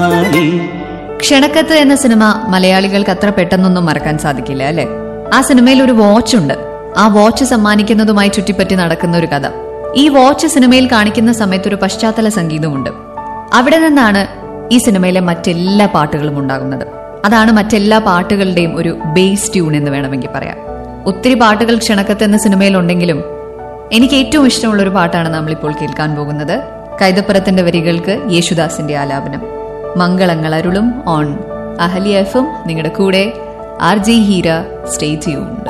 ക്ഷണക്കത്ത് എന്ന സിനിമ മലയാളികൾക്ക് അത്ര പെട്ടെന്നൊന്നും മറക്കാൻ സാധിക്കില്ല അല്ലെ ആ സിനിമയിൽ ഒരു വാച്ച് ഉണ്ട് ആ വാച്ച് സമ്മാനിക്കുന്നതുമായി ചുറ്റിപ്പറ്റി നടക്കുന്ന ഒരു കഥ ഈ വാച്ച് സിനിമയിൽ കാണിക്കുന്ന സമയത്ത് ഒരു പശ്ചാത്തല സംഗീതമുണ്ട് അവിടെ നിന്നാണ് ഈ സിനിമയിലെ മറ്റെല്ലാ പാട്ടുകളും ഉണ്ടാകുന്നത് അതാണ് മറ്റെല്ലാ പാട്ടുകളുടെയും ഒരു ബേസ് ട്യൂൺ എന്ന് വേണമെങ്കിൽ പറയാം ഒത്തിരി പാട്ടുകൾ ക്ഷണക്കത്ത് എന്ന സിനിമയിൽ ഉണ്ടെങ്കിലും എനിക്ക് ഏറ്റവും ഇഷ്ടമുള്ള ഒരു പാട്ടാണ് നമ്മളിപ്പോൾ കേൾക്കാൻ പോകുന്നത് കൈതപ്പുറത്തിന്റെ വരികൾക്ക് യേശുദാസിന്റെ ആലാപനം മംഗളങ്ങൾ അരുളും ഓൺ അഹലി എഫും നിങ്ങളുടെ കൂടെ R G Heera stay tune